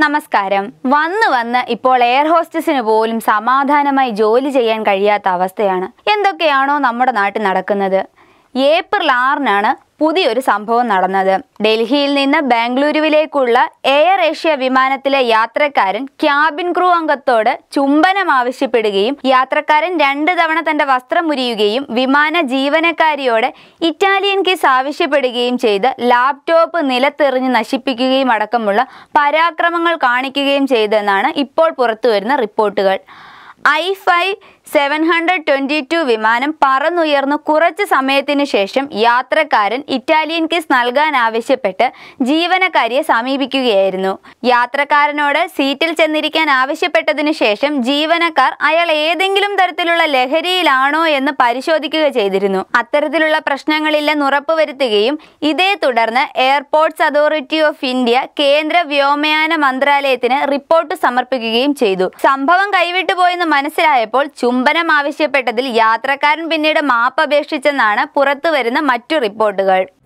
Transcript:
നമസ്കാരം വന്ന് വന്ന് ഇപ്പോൾ എയർ ഹോസ്റ്റസിന് പോലും സമാധാനമായി ജോലി ചെയ്യാൻ കഴിയാത്ത അവസ്ഥയാണ് എന്തൊക്കെയാണോ നമ്മുടെ നാട്ടിൽ നടക്കുന്നത് ഏപ്രിൽ ആറിനാണ് പുതിയൊരു സംഭവം നടന്നത് ഡൽഹിയിൽ നിന്ന് ബാംഗ്ലൂരുവിലേക്കുള്ള എയർ ഏഷ്യ വിമാനത്തിലെ യാത്രക്കാരൻ ക്യാബിൻ ക്രൂ അംഗത്തോട് ചുംബനം ആവശ്യപ്പെടുകയും യാത്രക്കാരൻ രണ്ട് തവണ തന്റെ വസ്ത്രം മുരിയുകയും വിമാന ജീവനക്കാരിയോട് ഇറ്റാലിയൻ കിസ് ആവശ്യപ്പെടുകയും ചെയ്ത് ലാപ്ടോപ്പ് നിലത്തെറിഞ്ഞ് നശിപ്പിക്കുകയും അടക്കമുള്ള പരാക്രമങ്ങൾ കാണിക്കുകയും ചെയ്തെന്നാണ് ഇപ്പോൾ പുറത്തുവരുന്ന റിപ്പോർട്ടുകൾ I five seven hundred twenty two വിമാനം പറന്നുയർന്നു കുറച്ച് സമയത്തിന് ശേഷം യാത്രക്കാരൻ ഇറ്റാലിയൻ കിസ് നൽകാൻ ആവശ്യപ്പെട്ട് ജീവനക്കാരിയെ സമീപിക്കുകയായിരുന്നു യാത്രക്കാരനോട് സീറ്റിൽ ചെന്നിരിക്കാൻ ആവശ്യപ്പെട്ടതിനു ശേഷം ജീവനക്കാർ അയാൾ ഏതെങ്കിലും തരത്തിലുള്ള ലഹരിയിലാണോ എന്ന് പരിശോധിക്കുക ചെയ്തിരുന്നു അത്തരത്തിലുള്ള പ്രശ്നങ്ങളില്ലെന്ന് ഉറപ്പുവരുത്തുകയും ഇതേ തുടർന്ന് എയർപോർട്ട്സ് അതോറിറ്റി ഓഫ് ഇന്ത്യ കേന്ദ്ര വ്യോമയാന മന്ത്രാലയത്തിന് റിപ്പോർട്ട് സമർപ്പിക്കുകയും ചെയ്തു സംഭവം കൈവിട്ടു പോയെന്ന് മനസ്സിലായപ്പോൾ ചുംബനം ആവശ്യപ്പെട്ടതിൽ യാത്രക്കാരൻ പിന്നീട് മാപ്പ് അപേക്ഷിച്ചെന്നാണ് പുറത്തുവരുന്ന മറ്റു റിപ്പോർട്ടുകൾ